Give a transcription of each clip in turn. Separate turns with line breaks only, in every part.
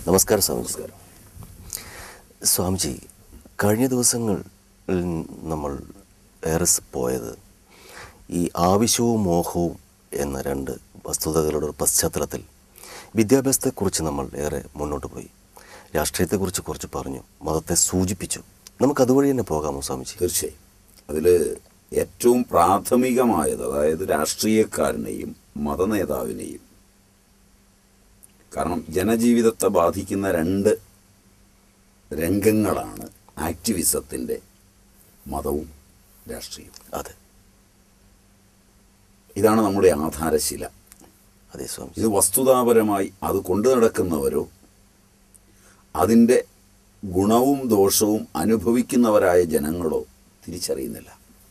നമസ്കാരം സ്വാമിജി സ്വാമിജി കഴിഞ്ഞ ദിവസങ്ങളിൽ നമ്മൾ ഏറെ സ് പോയത് ഈ ആവശ്യവും മോഹവും എന്ന രണ്ട് വസ്തുതകളുടെ ഒരു പശ്ചാത്തലത്തിൽ വിദ്യാഭ്യാസത്തെക്കുറിച്ച് നമ്മൾ ഏറെ മുന്നോട്ട് പോയി രാഷ്ട്രീയത്തെക്കുറിച്ച് കുറച്ച് പറഞ്ഞു മതത്തെ സൂചിപ്പിച്ചു നമുക്ക് അതുവഴി തന്നെ പോകാമോ സ്വാമിജി
തീർച്ചയായും അതിൽ ഏറ്റവും പ്രാഥമികമായത് അതായത് രാഷ്ട്രീയക്കാരനെയും മതനേതാവിനെയും കാരണം ജനജീവിതത്തെ ബാധിക്കുന്ന രണ്ട് രംഗങ്ങളാണ് ആക്ടിവിസത്തിൻ്റെ മതവും രാഷ്ട്രീയവും
അതെ
ഇതാണ് നമ്മുടെ ആധാരശില
അതെ സ്വാമിജി
ഇത് വസ്തുതാപരമായി അത് കൊണ്ടു നടക്കുന്നവരോ അതിൻ്റെ ഗുണവും ദോഷവും അനുഭവിക്കുന്നവരായ ജനങ്ങളോ തിരിച്ചറിയുന്നില്ല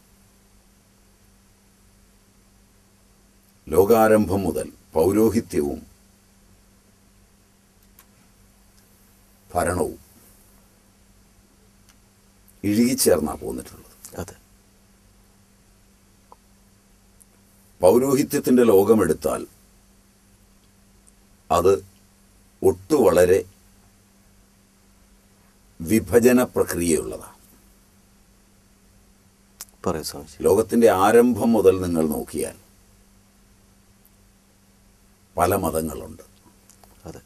ലോകാരംഭം മുതൽ പൗരോഹിത്യവും ഭരണവും ഇഴുകിച്ചേർന്നാ പോന്നിട്ടുള്ളത്
അതെ
പൗരോഹിത്യത്തിൻ്റെ ലോകമെടുത്താൽ അത് ഒട്ടു വളരെ വിഭജന പ്രക്രിയയുള്ളതാണ്
പറയൂ സ്വാമിജി
ലോകത്തിൻ്റെ ആരംഭം മുതൽ നിങ്ങൾ നോക്കിയാൽ പല മതങ്ങളുണ്ട്
അതെ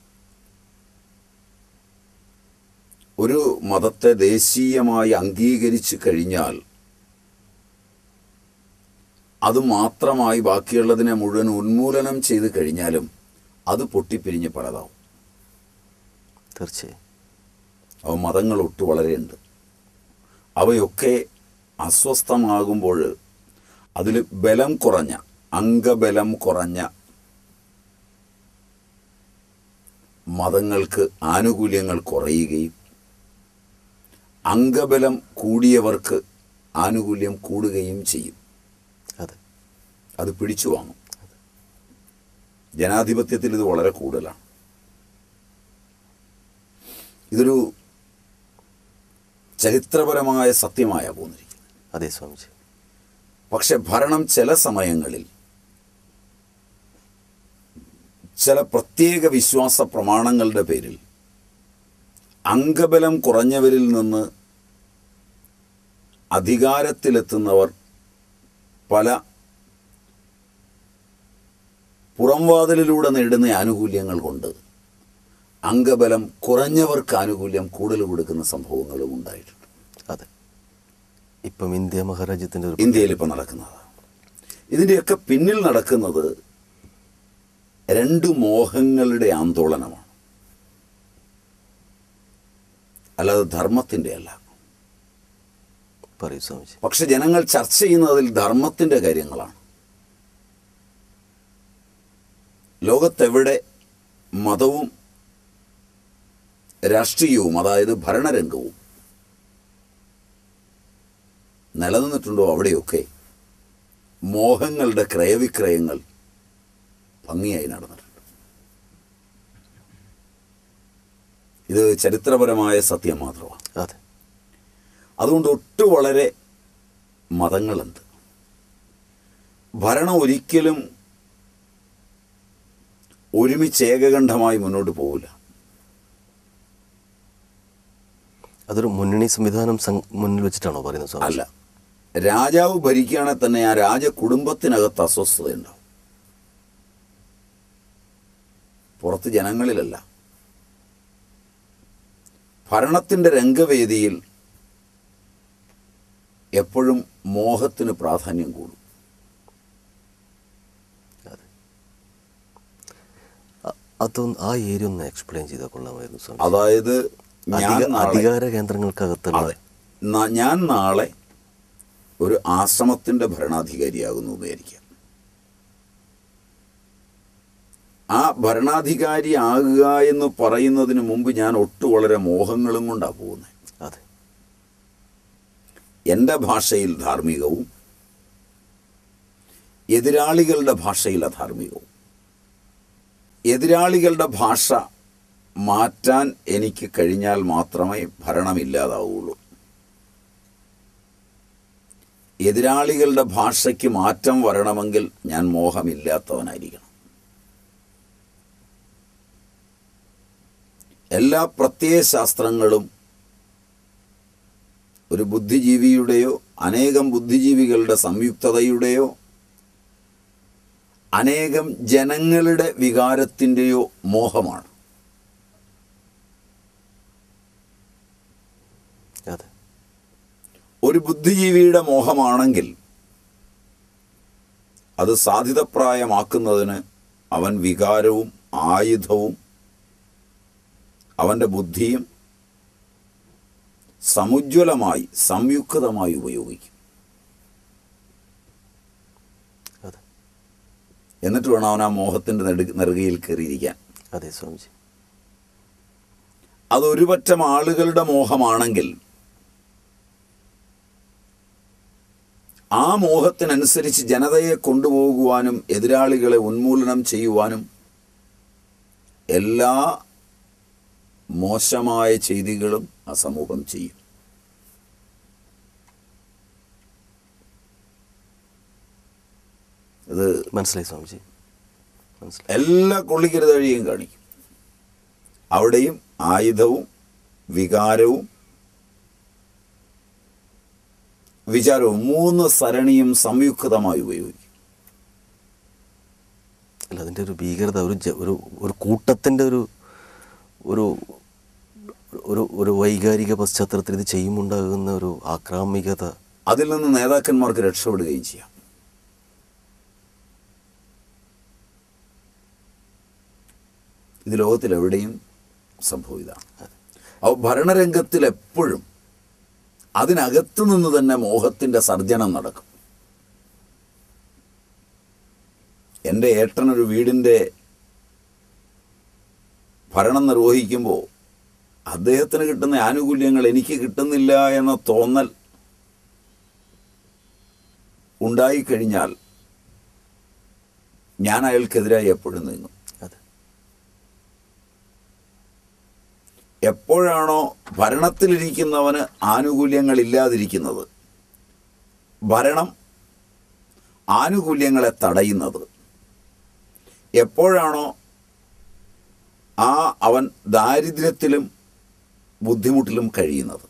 ഒരു മതത്തെ ദേശീയമായി അംഗീകരിച്ചു കഴിഞ്ഞാൽ അത് മാത്രമായി ബാക്കിയുള്ളതിനെ മുഴുവൻ ഉന്മൂലനം ചെയ്ത് കഴിഞ്ഞാലും അത് പൊട്ടിപ്പിരിഞ്ഞ് പലതാവും
തീർച്ചയായും
അവ മതങ്ങൾ ഒട്ടു വളരെയുണ്ട് അവയൊക്കെ അസ്വസ്ഥമാകുമ്പോൾ അതിൽ ബലം കുറഞ്ഞ അംഗബലം കുറഞ്ഞ മതങ്ങൾക്ക് ആനുകൂല്യങ്ങൾ കുറയുകയും അംഗബലം കൂടിയവർക്ക് ആനുകൂല്യം കൂടുകയും ചെയ്യും
അതെ
അത് പിടിച്ചു വാങ്ങും ജനാധിപത്യത്തിൽ ഇത് വളരെ കൂടുതലാണ് ഇതൊരു ചരിത്രപരമായ സത്യമായ പോന്നിരിക്കുന്നത്
അതെ സ്വാമിജി
പക്ഷെ ഭരണം ചില സമയങ്ങളിൽ ചില പ്രത്യേക വിശ്വാസ പ്രമാണങ്ങളുടെ പേരിൽ അംഗബലം കുറഞ്ഞവരിൽ നിന്ന് അധികാരത്തിലെത്തുന്നവർ പല പുറംവാതിലിലൂടെ നേടുന്ന ആനുകൂല്യങ്ങൾ കൊണ്ട് അംഗബലം കുറഞ്ഞവർക്ക് ആനുകൂല്യം കൂടുതൽ കൊടുക്കുന്ന സംഭവങ്ങളും ഉണ്ടായിട്ടുണ്ട്
അതെ ഇപ്പം ഇന്ത്യ മഹാരാജ്യത്തിൻ്റെ ഒരു
ഇന്ത്യയിൽ ഇപ്പം നടക്കുന്നതാണ് ഇതിൻ്റെയൊക്കെ പിന്നിൽ നടക്കുന്നത് രണ്ട് മോഹങ്ങളുടെ ആന്തോളനമാണ് അല്ലാതെ ധർമ്മത്തിൻ്റെ അല്ല
പറയൂ സ്വാമിജി
പക്ഷെ ജനങ്ങൾ ചർച്ച ചെയ്യുന്നതിൽ ധർമ്മത്തിൻ്റെ കാര്യങ്ങളാണ് ലോകത്തെവിടെ മതവും രാഷ്ട്രീയവും അതായത് ഭരണരംഗവും നിലനിന്നിട്ടുണ്ടോ അവിടെയൊക്കെ മോഹങ്ങളുടെ ക്രയവിക്രയങ്ങൾ ഭംഗിയായി നടന്നിട്ടുണ്ട് ഇത് ചരിത്രപരമായ സത്യം മാത്രമാണ്
അതെ
അതുകൊണ്ട് ഒട്ടു വളരെ മതങ്ങളുണ്ട് ഭരണം ഒരിക്കലും ഒരുമിച്ച് ഏകകണ്ഠമായി മുന്നോട്ട് പോകില്ല
അതൊരു മുന്നണി സംവിധാനം സം- മുന്നിൽ വെച്ചിട്ടാണോ പറയുന്നത് സ്വാമി
അല്ല രാജാവ് ഭരിക്കുകയാണെങ്കിൽ തന്നെ ആ രാജ കുടുംബത്തിനകത്ത് അസ്വസ്ഥതയുണ്ടാവും പുറത്ത് ജനങ്ങളിലല്ല ഭരണത്തിൻ്റെ രംഗവേദിയിൽ എപ്പോഴും മോഹത്തിന് പ്രാധാന്യം കൂടും
അതെ അ- അതൊന്ന് ആ ഏരിയ ഒന്ന് എക്സ്പ്ലെയിൻ ചെയ്താൽ കൊള്ളാമായിരുന്നു സ്വാമി
അതായത് ഞാൻ
അധിക-
നാളെ
അധികാര കേന്ദ്രങ്ങൾക്കകത്തുള്ള
അതെ ന- ഞാൻ നാളെ ഒരു ആശ്രമത്തിൻ്റെ ഭരണാധികാരിയാകുന്നു എന്ന് വിചാരിക്കാം ആ ഭരണാധികാരി ആകുക എന്ന് പറയുന്നതിന് മുമ്പ് ഞാൻ ഒട്ടു വളരെ മോഹങ്ങളും കൊണ്ടാണ് പോകുന്നത്
അതെ
എൻ്റെ ഭാഷയിൽ ധാർമ്മികവും എതിരാളികളുടെ ഭാഷയിൽ അധാർമികവും എതിരാളികളുടെ ഭാഷ മാറ്റാൻ എനിക്ക് കഴിഞ്ഞാൽ മാത്രമേ ഭരണമില്ലാതാവുള്ളൂ എതിരാളികളുടെ ഭാഷയ്ക്ക് മാറ്റം വരണമെങ്കിൽ ഞാൻ മോഹമില്ലാത്തവനായിരിക്കണം എല്ലാ പ്രത്യയശാസ്ത്രങ്ങളും ഒരു ബുദ്ധിജീവിയുടെയോ അനേകം ബുദ്ധിജീവികളുടെ സംയുക്തതയുടെയോ അനേകം ജനങ്ങളുടെ വികാരത്തിൻ്റെയോ മോഹമാണ്
അതെ
ഒരു ബുദ്ധിജീവിയുടെ മോഹമാണെങ്കിൽ അത് സാധ്യതപ്രായമാക്കുന്നതിന് അവൻ വികാരവും ആയുധവും അവൻ്റെ ബുദ്ധിയും സമുജ്വലമായി സംയുക്തമായി ഉപയോഗിക്കും
അതെ
എന്നിട്ട് വേണം അവൻ ആ മോഹത്തിൻ്റെ നെടു നെറുകയിൽ കയറിയിരിക്കാൻ
അതെ സ്വാമിജി
അതൊരു പറ്റം ആളുകളുടെ മോഹമാണെങ്കിൽ ആ മോഹത്തിനനുസരിച്ച് ജനതയെ കൊണ്ടുപോകുവാനും എതിരാളികളെ ഉന്മൂലനം ചെയ്യുവാനും എല്ലാ മോശമായ ചെയ്തികളും ആ സമൂഹം ചെയ്യും ഇത്
മനസ്സിലായി സ്വാമിജി മനസ്സിലായി
എല്ലാ കൊള്ളിക്കരുതഴിയും കാണിക്കും അവിടെയും ആയുധവും വികാരവും വിചാരവും മൂന്ന് സരണിയും സംയുക്തമായി ഉപയോഗിക്കും
അല്ല അതിൻ്റെ ഒരു ഭീകരത ഒരു ജ- ഒരു ഒരു കൂട്ടത്തിൻ്റെ ഒരു ഒരു ഒരു ഒരു വൈകാരിക പശ്ചാത്തലത്തിൽ ഇത് ചെയ്യുമുണ്ടാകുന്ന ഒരു ആക്രാമികത
അതിൽ നിന്ന് നേതാക്കന്മാർക്ക് രക്ഷപ്പെടുകയും ചെയ്യാം ഇത് ലോകത്തിൽ എവിടെയും സംഭവിതാണ് അപ്പോൾ ഭരണരംഗത്തിൽ എപ്പോഴും അതിനകത്തു നിന്ന് തന്നെ മോഹത്തിൻ്റെ സർജനം നടക്കും എൻ്റെ ഏട്ടനൊരു വീടിൻ്റെ ഭരണം നിർവഹിക്കുമ്പോൾ അദ്ദേഹത്തിന് കിട്ടുന്ന ആനുകൂല്യങ്ങൾ എനിക്ക് കിട്ടുന്നില്ല എന്ന തോന്നൽ ഉണ്ടായിക്കഴിഞ്ഞാൽ ഞാൻ അയാൾക്കെതിരായി എപ്പോഴും നീങ്ങും
അതെ
എപ്പോഴാണോ ഭരണത്തിലിരിക്കുന്നവന് ആനുകൂല്യങ്ങൾ ഇല്ലാതിരിക്കുന്നത് ഭരണം ആനുകൂല്യങ്ങളെ തടയുന്നത് എപ്പോഴാണോ ആ അവൻ ദാരിദ്ര്യത്തിലും ബുദ്ധിമുട്ടിലും കഴിയുന്നത്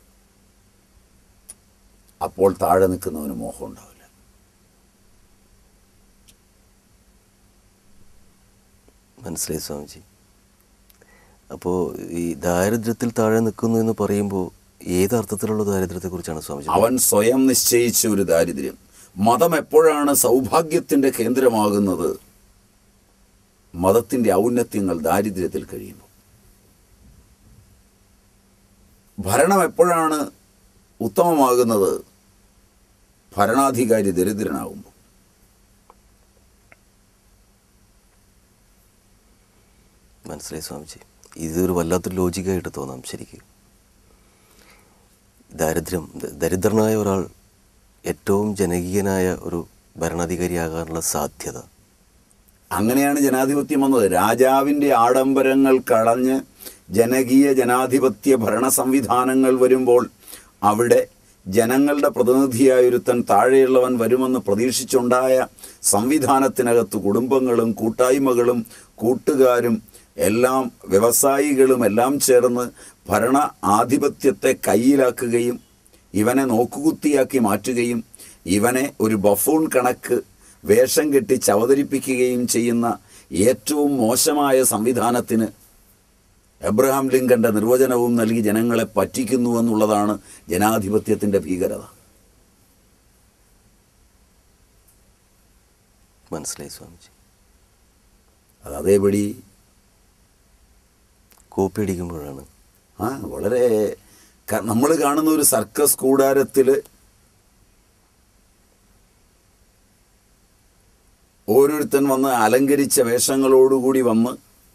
അപ്പോൾ താഴെ നിൽക്കുന്നവന് മോഹം ഉണ്ടാവില്ല
മനസ്സിലായി സ്വാമിജി അപ്പോൾ ഈ ദാരിദ്ര്യത്തിൽ താഴെ നിൽക്കുന്നു എന്ന് പറയുമ്പോൾ ഏത് അർത്ഥത്തിലുള്ള ദാരിദ്ര്യത്തെക്കുറിച്ചാണ് സ്വാമിജി
അവൻ സ്വയം നിശ്ചയിച്ച ഒരു ദാരിദ്ര്യം മതം എപ്പോഴാണ് സൗഭാഗ്യത്തിൻ്റെ കേന്ദ്രമാകുന്നത് മതത്തിൻ്റെ ഔന്നത്യങ്ങൾ ദാരിദ്ര്യത്തിൽ കഴിയുന്നു ഭരണം എപ്പോഴാണ് ഉത്തമമാകുന്നത് ഭരണാധികാരി ദരിദ്രനാകുമ്പോൾ
മനസ്സിലായി സ്വാമിജി ഇതൊരു വല്ലാത്തൊരു ലോജിക്കായിട്ട് തോന്നാം ശരിക്കും ദാരിദ്ര്യം ദ- ദരിദ്രനായ ഒരാൾ ഏറ്റവും ജനകീയനായ ഒരു ഭരണാധികാരിയാകാനുള്ള സാധ്യത
അങ്ങനെയാണ് ജനാധിപത്യം വന്നത് രാജാവിൻ്റെ ആഡംബരങ്ങൾ കളഞ്ഞ് ജനകീയ ജനാധിപത്യ ഭരണ സംവിധാനങ്ങൾ വരുമ്പോൾ അവിടെ ജനങ്ങളുടെ പ്രതിനിധിയായൊരുത്തൻ താഴെയുള്ളവൻ വരുമെന്ന് പ്രതീക്ഷിച്ചുണ്ടായ സംവിധാനത്തിനകത്ത് കുടുംബങ്ങളും കൂട്ടായ്മകളും കൂട്ടുകാരും എല്ലാം വ്യവസായികളും എല്ലാം ചേർന്ന് ഭരണ ആധിപത്യത്തെ കയ്യിലാക്കുകയും ഇവനെ നോക്കുകുത്തിയാക്കി മാറ്റുകയും ഇവനെ ഒരു ബഫൂൺ കണക്ക് വേഷം കെട്ടിച്ച് അവതരിപ്പിക്കുകയും ചെയ്യുന്ന ഏറ്റവും മോശമായ സംവിധാനത്തിന് എബ്രഹാം ലിങ്കന്റെ നിർവചനവും നൽകി ജനങ്ങളെ പറ്റിക്കുന്നു എന്നുള്ളതാണ് ജനാധിപത്യത്തിൻ്റെ ഭീകരത
മനസ്സിലായി സ്വാമിജി
അത് അതേപടി
കോപ്പി അടിക്കുമ്പോഴാണ്
ആ വളരെ നമ്മൾ കാണുന്ന ഒരു സർക്കസ് കൂടാരത്തിൽ ഓരോരുത്തൻ വന്ന് അലങ്കരിച്ച വേഷങ്ങളോടുകൂടി വന്ന്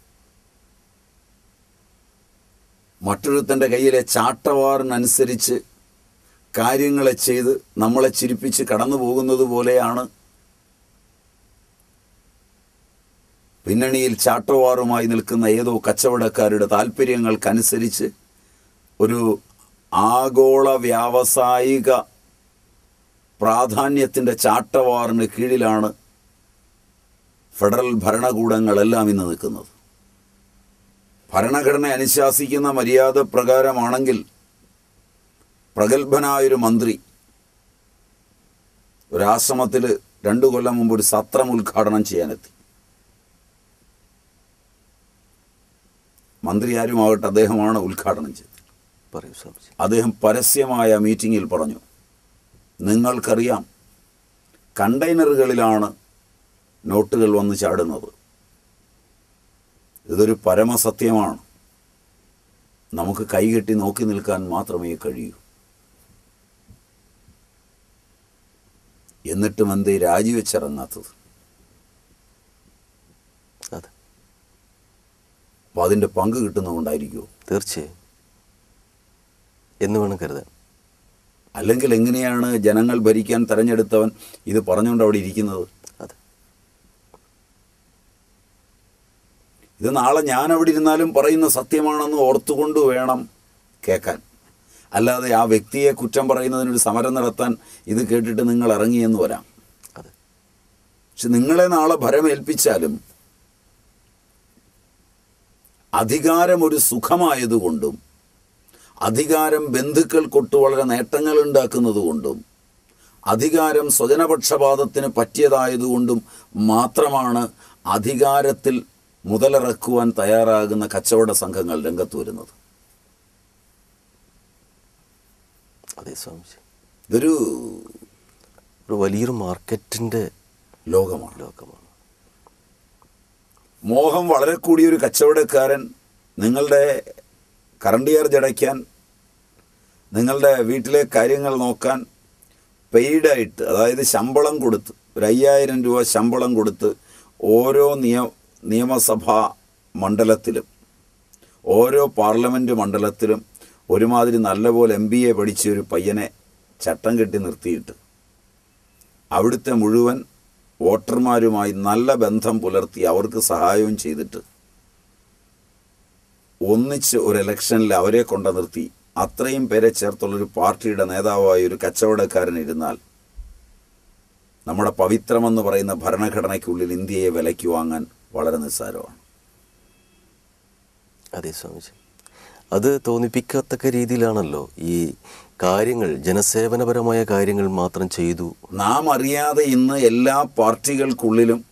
മറ്റൊരുത്തൻ്റെ കയ്യിലെ ചാട്ടവാറിനനുസരിച്ച് കാര്യങ്ങളെ ചെയ്ത് നമ്മളെ ചിരിപ്പിച്ച് കടന്നു പോകുന്നത് പോലെയാണ് പിന്നണിയിൽ ചാട്ടവാറുമായി നിൽക്കുന്ന ഏതോ കച്ചവടക്കാരുടെ താല്പര്യങ്ങൾക്കനുസരിച്ച് ഒരു ആഗോള വ്യാവസായിക പ്രാധാന്യത്തിൻ്റെ ചാട്ടവാറിന് കീഴിലാണ് ഫെഡറൽ ഭരണകൂടങ്ങളെല്ലാം ഇന്ന് നിൽക്കുന്നത് ഭരണഘടന അനുശാസിക്കുന്ന മര്യാദ പ്രകാരമാണെങ്കിൽ പ്രഗത്ഭനായൊരു മന്ത്രി ഒരാശ്രമത്തിൽ രണ്ടു കൊല്ലം മുമ്പ് ഒരു സത്രം ഉദ്ഘാടനം ചെയ്യാനെത്തി മന്ത്രി ആരുമാകട്ടെ അദ്ദേഹമാണ് ഉദ്ഘാടനം ചെയ്തത്
പറയൂ സ്വാമിജി
അദ്ദേഹം പരസ്യമായ മീറ്റിങ്ങിൽ പറഞ്ഞു നിങ്ങൾക്കറിയാം കണ്ടെയ്നറുകളിലാണ് നോട്ടുകൾ വന്ന് ചാടുന്നത് ഇതൊരു പരമസത്യമാണ് നമുക്ക് കൈകെട്ടി നോക്കി നിൽക്കാൻ മാത്രമേ കഴിയൂ എന്നിട്ടും എന്തേ രാജിവെച്ചിറങ്ങാത്തത്
അതെ
അപ്പോൾ അതിൻ്റെ പങ്ക് കിട്ടുന്നതുകൊണ്ടായിരിക്കുമോ
തീർച്ചയായും എന്ന് വേണം കരുതാൻ
അല്ലെങ്കിൽ എങ്ങനെയാണ് ജനങ്ങൾ ഭരിക്കാൻ തെരഞ്ഞെടുത്തവൻ ഇത് പറഞ്ഞുകൊണ്ട് അവിടെ ഇരിക്കുന്നത്
അതെ
ഇത് നാളെ ഞാൻ അവിടെ ഇരുന്നാലും പറയുന്ന സത്യമാണെന്ന് ഓർത്തുകൊണ്ട് വേണം കേൾക്കാൻ അല്ലാതെ ആ വ്യക്തിയെ കുറ്റം പറയുന്നതിനൊരു സമരം നടത്താൻ ഇത് കേട്ടിട്ട് നിങ്ങൾ ഇറങ്ങിയെന്ന് വരാം
അതെ
പക്ഷെ നിങ്ങളെ നാളെ ഭരമേൽപ്പിച്ചാലും അധികാരം ഒരു സുഖമായതുകൊണ്ടും അധികാരം ബന്ധുക്കൾക്കൊട്ട് വളരെ നേട്ടങ്ങൾ ഉണ്ടാക്കുന്നതുകൊണ്ടും അധികാരം സ്വജനപക്ഷപാതത്തിന് പറ്റിയതായതുകൊണ്ടും മാത്രമാണ് അധികാരത്തിൽ മുതലിറക്കുവാൻ തയ്യാറാകുന്ന കച്ചവട സംഘങ്ങൾ രംഗത്ത് വരുന്നത്
അതെ സ്വാമിജി
ഇതൊരു
ഒരു വലിയൊരു മാർക്കറ്റിൻ്റെ
ലോകമാണ്
ലോകമാണ്
മോഹം വളരെ കൂടിയൊരു കച്ചവടക്കാരൻ നിങ്ങളുടെ കറണ്ട് ചാർജ് അടയ്ക്കാൻ നിങ്ങളുടെ വീട്ടിലെ കാര്യങ്ങൾ നോക്കാൻ പെയ്ഡായിട്ട് അതായത് ശമ്പളം കൊടുത്ത് ഒരു അയ്യായിരം രൂപ ശമ്പളം കൊടുത്ത് ഓരോ നിയ നിയമസഭാ മണ്ഡലത്തിലും ഓരോ പാർലമെൻറ്റ് മണ്ഡലത്തിലും ഒരുമാതിരി നല്ലപോലെ എം ബി എ പഠിച്ച ഒരു പയ്യനെ ചട്ടം കെട്ടി നിർത്തിയിട്ട് അവിടുത്തെ മുഴുവൻ വോട്ടർമാരുമായി നല്ല ബന്ധം പുലർത്തി അവർക്ക് സഹായവും ചെയ്തിട്ട് ഒന്നിച്ച് ഒരു ഇലക്ഷനിൽ അവരെ കൊണ്ട നിർത്തി അത്രയും പേരെ ചേർത്തുള്ളൊരു പാർട്ടിയുടെ നേതാവായ ഒരു കച്ചവടക്കാരൻ ഇരുന്നാൽ നമ്മുടെ പവിത്രമെന്ന് പറയുന്ന ഭരണഘടനയ്ക്കുള്ളിൽ ഇന്ത്യയെ വിലയ്ക്ക് വാങ്ങാൻ വളരെ നിസ്സാരമാണ്
അതെ സ്വാമിജി അത് തോന്നിപ്പിക്കത്തക്ക രീതിയിലാണല്ലോ ഈ കാര്യങ്ങൾ ജനസേവനപരമായ കാര്യങ്ങൾ മാത്രം ചെയ്തു
നാം അറിയാതെ ഇന്ന് എല്ലാ പാർട്ടികൾക്കുള്ളിലും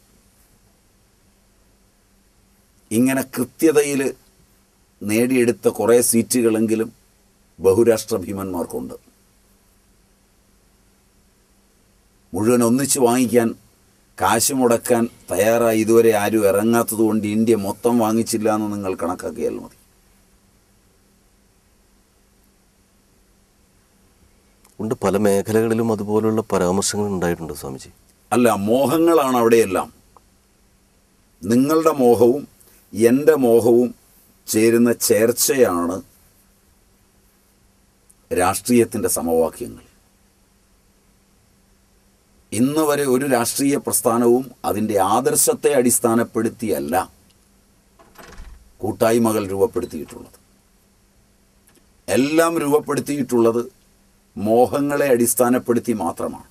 ഇങ്ങനെ കൃത്യതയിൽ നേടിയെടുത്ത കുറേ സീറ്റുകളെങ്കിലും ബഹുരാഷ്ട്ര ഭീമന്മാർക്കുണ്ട് മുഴുവൻ ഒന്നിച്ച് വാങ്ങിക്കാൻ കാശ് മുടക്കാൻ തയ്യാറായി ഇതുവരെ ആരും ഇറങ്ങാത്തത് കൊണ്ട് ഇന്ത്യ മൊത്തം വാങ്ങിച്ചില്ല എന്ന് നിങ്ങൾ കണക്കാക്കിയാൽ മതി
ഉണ്ട് പല മേഖലകളിലും അതുപോലുള്ള പരാമർശങ്ങൾ ഉണ്ടായിട്ടുണ്ട് സ്വാമിജി
അല്ല മോഹങ്ങളാണ് അവിടെയെല്ലാം നിങ്ങളുടെ മോഹവും എൻ്റെ മോഹവും ചേരുന്ന ചേർച്ചയാണ് രാഷ്ട്രീയത്തിൻ്റെ സമവാക്യങ്ങൾ ഇന്ന് വരെ ഒരു രാഷ്ട്രീയ പ്രസ്ഥാനവും അതിൻ്റെ ആദർശത്തെ അടിസ്ഥാനപ്പെടുത്തിയല്ല കൂട്ടായ്മകൾ രൂപപ്പെടുത്തിയിട്ടുള്ളത് എല്ലാം രൂപപ്പെടുത്തിയിട്ടുള്ളത് മോഹങ്ങളെ അടിസ്ഥാനപ്പെടുത്തി മാത്രമാണ്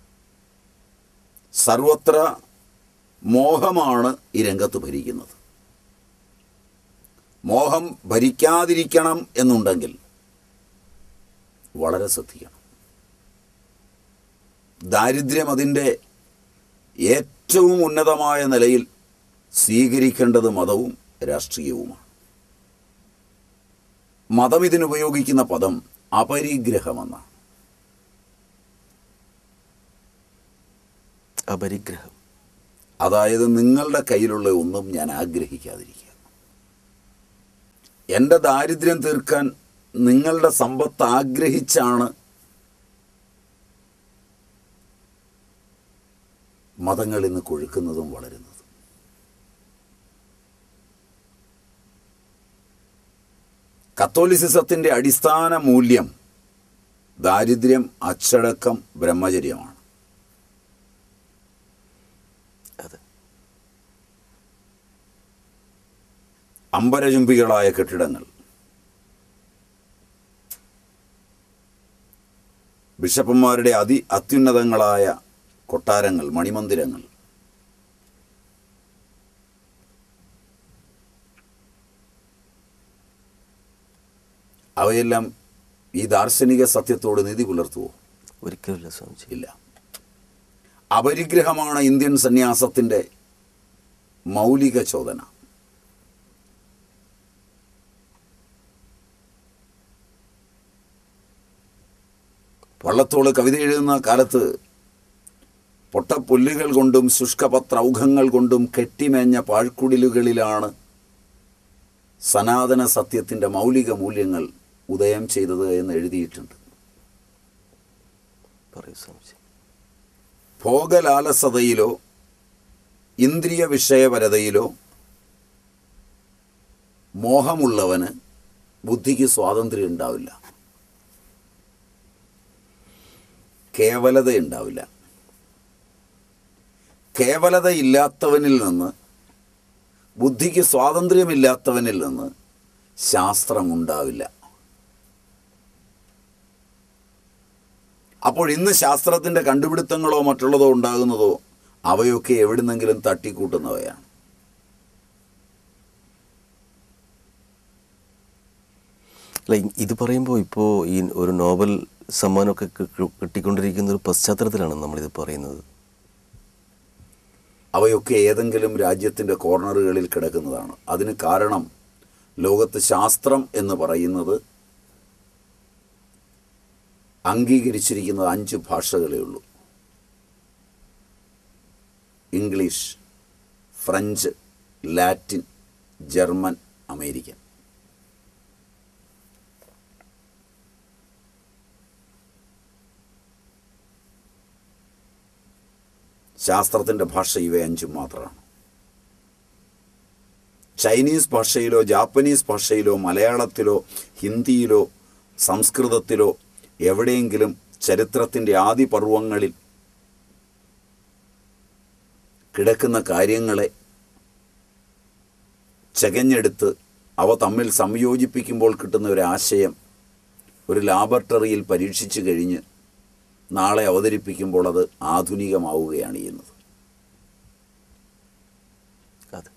സർവത്ര മോഹമാണ് ഈ രംഗത്ത് ഭരിക്കുന്നത് മോഹം ഭരിക്കാതിരിക്കണം എന്നുണ്ടെങ്കിൽ വളരെ ശ്രദ്ധിക്കണം ദാരിദ്ര്യം അതിൻ്റെ ഏറ്റവും ഉന്നതമായ നിലയിൽ സ്വീകരിക്കേണ്ടത് മതവും രാഷ്ട്രീയവുമാണ് മതം ഇതിനുപയോഗിക്കുന്ന പദം അപരിഗ്രഹമെന്നാണ്
അപരിഗ്രഹം
അതായത് നിങ്ങളുടെ കയ്യിലുള്ള ഒന്നും ഞാൻ ആഗ്രഹിക്കാതിരിക്കുക എൻ്റെ ദാരിദ്ര്യം തീർക്കാൻ നിങ്ങളുടെ സമ്പത്ത് ആഗ്രഹിച്ചാണ് മതങ്ങൾ ഇന്ന് കൊഴുക്കുന്നതും വളരുന്നതും കത്തോലിസിസത്തിൻ്റെ അടിസ്ഥാന മൂല്യം ദാരിദ്ര്യം അച്ചടക്കം ബ്രഹ്മചര്യമാണ്
അതെ
അമ്പരചുംബികളായ കെട്ടിടങ്ങൾ ബിഷപ്പന്മാരുടെ അതി അത്യുന്നതങ്ങളായ കൊട്ടാരങ്ങൾ മണിമന്ദിരങ്ങൾ അവയെല്ലാം ഈ ദാർശനിക സത്യത്തോട് നീതി പുലർത്തുവോ
ഒരിക്കലുമില്ല സ്വാമിജി
ഇല്ല അപരിഗ്രഹമാണ് ഇന്ത്യൻ സന്യാസത്തിൻ്റെ മൗലിക ചോദന വള്ളത്തോള് കവിത എഴുതുന്ന കാലത്ത് പൊട്ടപ്പുല്ലുകൾ കൊണ്ടും ശുഷ്കപത്രൗഘങ്ങൾ കൊണ്ടും കെട്ടിമേഞ്ഞ പാഴ്ക്കുടിലുകളിലാണ് സനാതന സത്യത്തിൻ്റെ മൗലിക മൂല്യങ്ങൾ ഉദയം ചെയ്തത് എന്ന് എഴുതിയിട്ടുണ്ട്
പറയൂ സ്വാമിജി
ഭോഗലാലസതയിലോ ഇന്ദ്രിയ വിഷയപരതയിലോ മോഹമുള്ളവന് ബുദ്ധിക്ക് സ്വാതന്ത്ര്യം ഉണ്ടാവില്ല കേവലത ഉണ്ടാവില്ല കേവലത ഇല്ലാത്തവനിൽ നിന്ന് ബുദ്ധിക്ക് സ്വാതന്ത്ര്യമില്ലാത്തവനിൽ നിന്ന് ശാസ്ത്രം ഉണ്ടാവില്ല അപ്പോൾ ഇന്ന് ശാസ്ത്രത്തിൻ്റെ കണ്ടുപിടുത്തങ്ങളോ മറ്റുള്ളതോ ഉണ്ടാകുന്നതോ അവയൊക്കെ എവിടുന്നെങ്കിലും തട്ടിക്കൂട്ടുന്നവയാണ്
അല്ല ഇ- ഇത് പറയുമ്പോൾ ഇപ്പോൾ ഈ ഒരു നോബൽ സമ്മാനമൊക്കെ കി- കി- കിട്ടിക്കൊണ്ടിരിക്കുന്ന ഒരു പശ്ചാത്തലത്തിലാണ് നമ്മളിത് പറയുന്നത്
അവയൊക്കെ ഏതെങ്കിലും രാജ്യത്തിൻ്റെ കോർണറുകളിൽ കിടക്കുന്നതാണ് അതിന് കാരണം ലോകത്ത് ശാസ്ത്രം എന്ന് പറയുന്നത് അംഗീകരിച്ചിരിക്കുന്നത് അഞ്ച് ഭാഷകളേ ഉള്ളൂ English French Latin German American ശാസ്ത്രത്തിൻ്റെ ഭാഷ ഇവ അഞ്ചും മാത്രമാണ് ചൈനീസ് ഭാഷയിലോ ജാപ്പനീസ് ഭാഷയിലോ മലയാളത്തിലോ ഹിന്ദിയിലോ സംസ്കൃതത്തിലോ എവിടെയെങ്കിലും ചരിത്രത്തിൻ്റെ ആദ്യ പർവ്വങ്ങളിൽ കിടക്കുന്ന കാര്യങ്ങളെ ചകഞ്ഞെടുത്ത് അവ തമ്മിൽ സംയോജിപ്പിക്കുമ്പോൾ കിട്ടുന്ന ഒരു ആശയം ഒരു ലാബറട്ടറിയിൽ പരീക്ഷിച്ചു കഴിഞ്ഞ് നാളെ അവതരിപ്പിക്കുമ്പോൾ അത് ആധുനികമാവുകയാണ് ചെയ്യുന്നത്
അതെ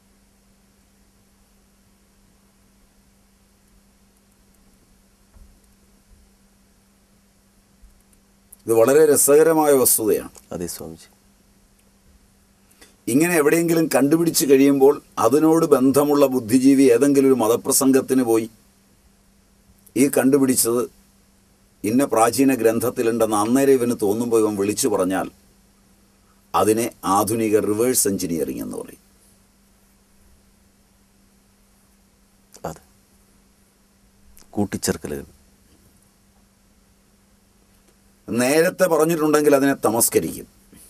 ഇത് വളരെ രസകരമായ വസ്തുതയാണ്
അതെ സ്വാമിജി
ഇങ്ങനെ എവിടെയെങ്കിലും കണ്ടുപിടിച്ച് കഴിയുമ്പോൾ അതിനോട് ബന്ധമുള്ള ബുദ്ധിജീവി ഏതെങ്കിലും ഒരു മതപ്രസംഗത്തിന് പോയി ഈ കണ്ടുപിടിച്ചത് ഇന്ന പ്രാചീന ഗ്രന്ഥത്തിലുണ്ടെന്ന് അന്നേരം ഇവന് തോന്നുമ്പോൾ ഇവൻ വിളിച്ചു പറഞ്ഞാൽ അതിനെ ആധുനിക റിവേഴ്സ് എഞ്ചിനീയറിംഗ് എന്ന് പറയും
അതെ കൂട്ടിച്ചേർക്കലുകൾ
നേരത്തെ പറഞ്ഞിട്ടുണ്ടെങ്കിൽ അതിനെ തമസ്കരിക്കും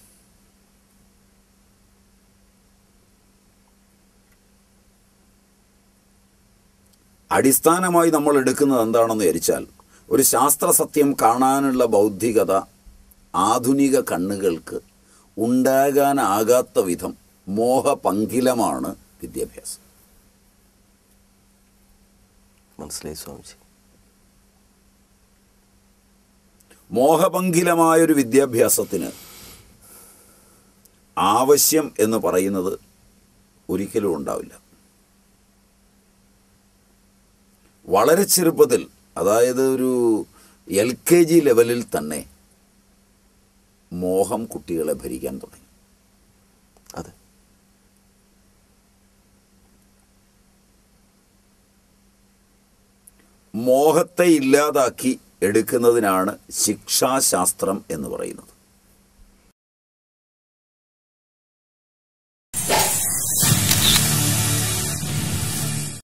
അടിസ്ഥാനമായി നമ്മൾ എടുക്കുന്നത് എന്താണെന്ന് വിചാരിച്ചാൽ ഒരു ശാസ്ത്ര സത്യം കാണാനുള്ള ബൗദ്ധികത ആധുനിക കണ്ണുകൾക്ക് ഉണ്ടാകാനാകാത്ത വിധം മോഹപങ്കിലമാണ് വിദ്യാഭ്യാസം
മനസ്സിലായി സ്വാമിജി
മോഹപങ്കിലമായൊരു വിദ്യാഭ്യാസത്തിന് ആവശ്യം എന്ന് പറയുന്നത് ഒരിക്കലും ഉണ്ടാവില്ല വളരെ ചെറുപ്പത്തിൽ അതായത് ഒരു എൽ കെ ജി ലെവലിൽ തന്നെ മോഹം കുട്ടികളെ ഭരിക്കാൻ തുടങ്ങി
അതെ
മോഹത്തെ ഇല്ലാതാക്കി എടുക്കുന്നതിനാണ് ശിക്ഷാശാസ്ത്രം എന്ന് പറയുന്നത്